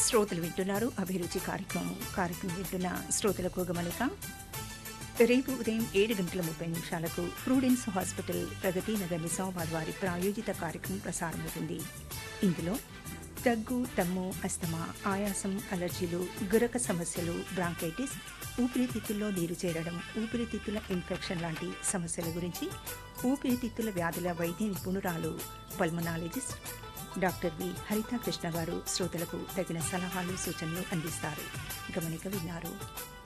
శ్రోతలు వింటున్నారు అభిరుచి కార్యక్రమం కార్యక్రమం వింటున్న శ్రోతలకు గమనిక రేపు ఉదయం ఏడు గంటల ముప్పై నిమిషాలకు ప్రూడెన్స్ హాస్పిటల్ ప్రగతి నగర్ నిజామాబాద్ వారి ప్రాయోజిత కార్యక్రమం ప్రసారమవుతుంది ఇందులో దగ్గు తమ్ము అస్తమా ఆయాసం అలర్జీలు గురక సమస్యలు బ్రాంకైటిస్ ఊపిరితిత్తుల్లో నీరు చేరడం ఊపిరితిత్తుల ఇన్ఫెక్షన్ లాంటి సమస్యల గురించి ఊపిరితిత్తుల వ్యాధుల వైద్య నిపుణురాలు పల్మనాలజిస్ట్ డాక్టర్ వి హరిత కృష్ణ గారు శ్రోతలకు తగిన సలహాలు సూచనలు అందిస్తారు గమనిక విన్నారు